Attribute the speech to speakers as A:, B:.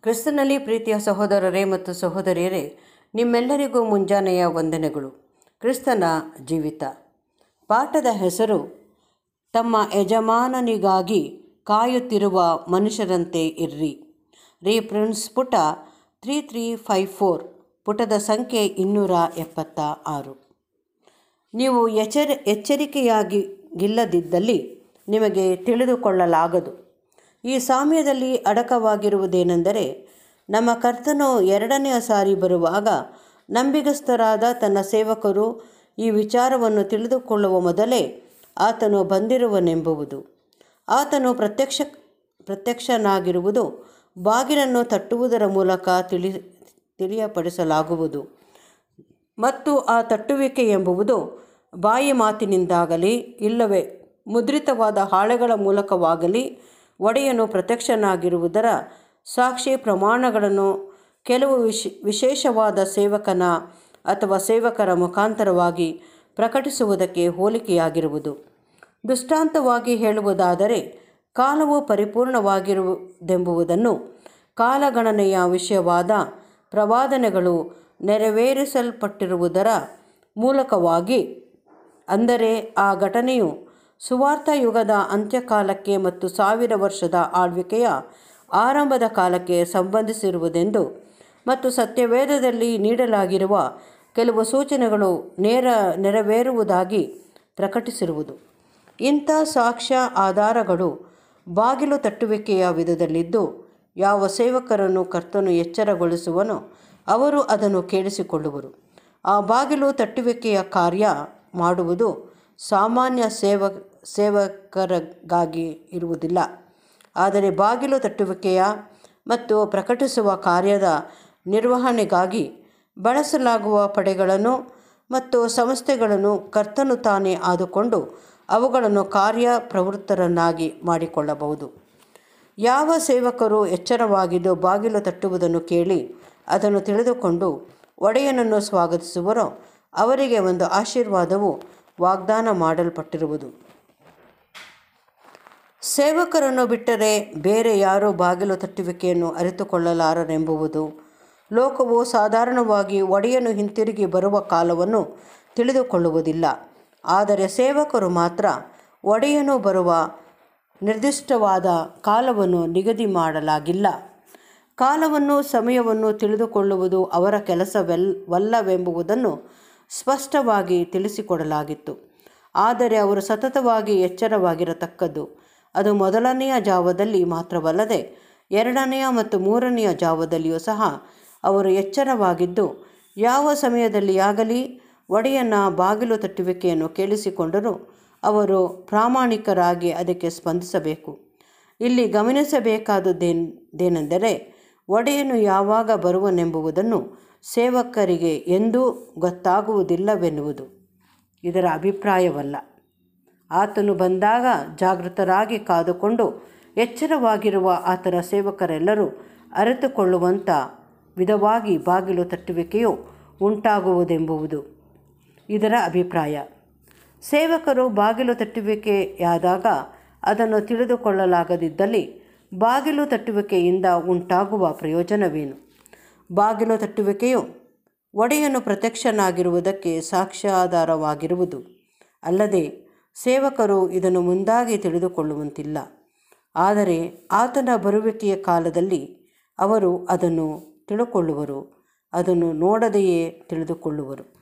A: ಕ್ರಿಸ್ತನಲ್ಲಿ ಪ್ರೀತಿಯ ಸಹೋದರರೇ ಮತ್ತು ಸಹೋದರಿಯರೇ ನಿಮ್ಮೆಲ್ಲರಿಗೂ ಮುಂಜಾನೆಯ ವಂದನೆಗಳು ಕ್ರಿಸ್ತನ ಜೀವಿತ ಪಾಠದ ಹೆಸರು ತಮ್ಮ ಯಜಮಾನನಿಗಾಗಿ ಕಾಯುತ್ತಿರುವ ಮನುಷ್ಯರಂತೆ ಇರ್ರಿ ರೀಪ್ರಿನ್ಸ್ ಪುಟ ತ್ರೀ ತ್ರೀ ಫೈವ್ ಫೋರ್ ಪುಟದ ಸಂಖ್ಯೆ ಇನ್ನೂರ ಎಪ್ಪತ್ತ ಆರು ನೀವು ಎಚ್ಚರ ಎಚ್ಚರಿಕೆಯಾಗಿ ಗಿಲ್ಲದಿದ್ದಲ್ಲಿ ನಿಮಗೆ ತಿಳಿದುಕೊಳ್ಳಲಾಗದು ಈ ಸಾಮ್ಯದಲ್ಲಿ ಅಡಕವಾಗಿರುವುದೇನೆಂದರೆ ನಮ್ಮ ಕರ್ತನು ಎರಡನೆಯ ಸಾರಿ ಬರುವಾಗ ನಂಬಿಗಸ್ತರಾದ ತನ್ನ ಸೇವಕರು ಈ ವಿಚಾರವನ್ನು ತಿಳಿದುಕೊಳ್ಳುವ ಮೊದಲೇ ಆತನು ಬಂದಿರುವನೆಂಬುವುದು ಆತನು ಪ್ರತ್ಯಕ್ಷ ಪ್ರತ್ಯಕ್ಷನಾಗಿರುವುದು ಬಾಗಿಲನ್ನು ತಟ್ಟುವುದರ ಮೂಲಕ ತಿಳಿ ತಿಳಿಯಪಡಿಸಲಾಗುವುದು ಮತ್ತು ಆ ತಟ್ಟುವಿಕೆ ಎಂಬುವುದು ಬಾಯಿ ಮಾತಿನಿಂದಾಗಲಿ ಇಲ್ಲವೇ ಮುದ್ರಿತವಾದ ಹಾಳೆಗಳ ಮೂಲಕವಾಗಲಿ ಒಡೆಯನು ಪ್ರತ್ಯಕ್ಷನಾಗಿರುವುದರ ಸಾಕ್ಷಿ ಪ್ರಮಾಣಗಳನ್ನು ಕೆಲವು ವಿಶ್ ವಿಶೇಷವಾದ ಸೇವಕನ ಅಥವಾ ಸೇವಕರ ಮುಖಾಂತರವಾಗಿ ಪ್ರಕಟಿಸುವುದಕ್ಕೆ ಹೋಲಿಕೆಯಾಗಿರುವುದು ದೃಷ್ಟಾಂತವಾಗಿ ಹೇಳುವುದಾದರೆ ಕಾಲವು ಪರಿಪೂರ್ಣವಾಗಿರುವುದೆಂಬುದನ್ನು ಕಾಲಗಣನೆಯ ವಿಷಯವಾದ ಪ್ರವಾದನೆಗಳು ನೆರವೇರಿಸಲ್ಪಟ್ಟಿರುವುದರ ಮೂಲಕವಾಗಿ ಅಂದರೆ ಆ ಘಟನೆಯು ಸುವಾರ್ಥ ಯುಗದ ಅಂತ್ಯಕಾಲಕ್ಕೆ ಮತ್ತು ಸಾವಿರ ವರ್ಷದ ಆಳ್ವಿಕೆಯ ಆರಂಭದ ಕಾಲಕ್ಕೆ ಸಂಬಂಧಿಸಿರುವುದೆಂದು ಮತ್ತು ಸತ್ಯವೇದದಲ್ಲಿ ನೀಡಲಾಗಿರುವ ಕೆಲವು ಸೂಚನೆಗಳು ನೇರ ನೆರವೇರುವುದಾಗಿ ಪ್ರಕಟಿಸಿರುವುದು ಇಂಥ ಸಾಕ್ಷ್ಯ ಆಧಾರಗಳು ಬಾಗಿಲು ತಟ್ಟುವಿಕೆಯ ವಿಧದಲ್ಲಿದ್ದು ಯಾವ ಸೇವಕರನ್ನು ಕರ್ತನು ಎಚ್ಚರಗೊಳಿಸುವನೋ ಅವರು ಅದನ್ನು ಕೇಳಿಸಿಕೊಳ್ಳುವರು ಆ ಬಾಗಿಲು ತಟ್ಟುವಿಕೆಯ ಕಾರ್ಯ ಮಾಡುವುದು ಸಾಮಾನ್ಯ ಸೇವ ಸೇವಕರಿಗಾಗಿ ಇರುವುದಿಲ್ಲ ಆದರೆ ಬಾಗಿಲು ತಟ್ಟುವಿಕೆಯ ಮತ್ತು ಪ್ರಕಟಿಸುವ ಕಾರ್ಯದ ನಿರ್ವಹಣೆಗಾಗಿ ಬಳಸಲಾಗುವ ಪಡೆಗಳನ್ನು ಮತ್ತು ಸಂಸ್ಥೆಗಳನ್ನು ಕರ್ತನು ತಾನೇ ಆದುಕೊಂಡು ಅವುಗಳನ್ನು ಕಾರ್ಯ ಪ್ರವೃತ್ತರನ್ನಾಗಿ ಮಾಡಿಕೊಳ್ಳಬಹುದು ಯಾವ ಸೇವಕರು ಎಚ್ಚರವಾಗಿದ್ದು ಬಾಗಿಲು ತಟ್ಟುವುದನ್ನು ಕೇಳಿ ಅದನ್ನು ತಿಳಿದುಕೊಂಡು ಒಡೆಯನನ್ನು ಸ್ವಾಗತಿಸುವರೋ ಅವರಿಗೆ ಒಂದು ಆಶೀರ್ವಾದವು ವಾಗ್ದಾನ ಮಾಡಲ್ಪಟ್ಟಿರುವುದು ಸೇವಕರನ್ನು ಬಿಟ್ಟರೆ ಬೇರೆ ಯಾರೂ ಬಾಗಿಲು ತಟ್ಟುವಿಕೆಯನ್ನು ಅರಿತುಕೊಳ್ಳಲಾರರೆಂಬುವುದು ಲೋಕವು ಸಾಧಾರಣವಾಗಿ ಒಡೆಯನು ಹಿಂತಿರುಗಿ ಬರುವ ಕಾಲವನ್ನು ತಿಳಿದುಕೊಳ್ಳುವುದಿಲ್ಲ ಆದರೆ ಸೇವಕರು ಮಾತ್ರ ಒಡೆಯನು ಬರುವ ನಿರ್ದಿಷ್ಟವಾದ ಕಾಲವನ್ನು ನಿಗದಿ ಮಾಡಲಾಗಿಲ್ಲ ಕಾಲವನ್ನು ಸಮಯವನ್ನು ತಿಳಿದುಕೊಳ್ಳುವುದು ಅವರ ಕೆಲಸವೆಲ್ ವಲ್ಲವೆಂಬುದನ್ನು ಸ್ಪಷ್ಟವಾಗಿ ತಿಳಿಸಿಕೊಡಲಾಗಿತ್ತು ಆದರೆ ಅವರು ಸತತವಾಗಿ ಎಚ್ಚರವಾಗಿರತಕ್ಕದ್ದು ಅದು ಮೊದಲನೆಯ ಜಾವದಲ್ಲಿ ಮಾತ್ರವಲ್ಲದೆ ಎರಡನೆಯ ಮತ್ತು ಮೂರನೆಯ ಜಾವದಲ್ಲಿಯೂ ಸಹ ಅವರು ಎಚ್ಚರವಾಗಿದ್ದು ಯಾವ ಸಮಯದಲ್ಲಿಯಾಗಲಿ ಒಡೆಯನ ಬಾಗಿಲು ತಟ್ಟುವಿಕೆಯನ್ನು ಕೇಳಿಸಿಕೊಂಡರೂ ಅವರು ಪ್ರಾಮಾಣಿಕರಾಗಿ ಅದಕ್ಕೆ ಸ್ಪಂದಿಸಬೇಕು ಇಲ್ಲಿ ಗಮನಿಸಬೇಕಾದದ್ದೇನೆಂದರೆ ಒಡೆಯನು ಯಾವಾಗ ಬರುವನೆಂಬುದನ್ನು ಸೇವಕರಿಗೆ ಎಂದೂ ಗೊತ್ತಾಗುವುದಿಲ್ಲವೆನ್ನುವುದು ಇದರ ಅಭಿಪ್ರಾಯವಲ್ಲ ಆತನು ಬಂದಾಗ ಜಾಗೃತರಾಗಿ ಕಾದುಕೊಂಡು ಎಚ್ಚರವಾಗಿರುವ ಆತನ ಸೇವಕರೆಲ್ಲರೂ ಅರಿತುಕೊಳ್ಳುವಂಥ ವಿಧವಾಗಿ ಬಾಗಿಲು ತಟ್ಟುವಿಕೆಯು ಉಂಟಾಗುವುದೆಂಬುವುದು ಇದರ ಅಭಿಪ್ರಾಯ ಸೇವಕರು ಬಾಗಿಲು ತಟ್ಟುವಿಕೆಯಾದಾಗ ಅದನ್ನು ತಿಳಿದುಕೊಳ್ಳಲಾಗದಿದ್ದಲ್ಲಿ ಬಾಗಿಲು ತಟ್ಟುವಿಕೆಯಿಂದ ಉಂಟಾಗುವ ಪ್ರಯೋಜನವೇನು ಬಾಗಿಲು ತಟ್ಟುವಿಕೆಯು ಒಡೆಯನು ಪ್ರತ್ಯಕ್ಷನಾಗಿರುವುದಕ್ಕೆ ಸಾಕ್ಷ್ಯಾಧಾರವಾಗಿರುವುದು ಅಲ್ಲದೆ ಸೇವಕರು ಇದನ್ನು ಮುಂದಾಗಿ ತಿಳಿದುಕೊಳ್ಳುವಂತಿಲ್ಲ ಆದರೆ ಆತನ ಬರುವಿಕೆಯ ಕಾಲದಲ್ಲಿ ಅವರು ಅದನ್ನು ತಿಳುಕೊಳ್ಳುವರು ಅದನ್ನು ನೋಡದೆಯೇ ತಿಳಿದುಕೊಳ್ಳುವರು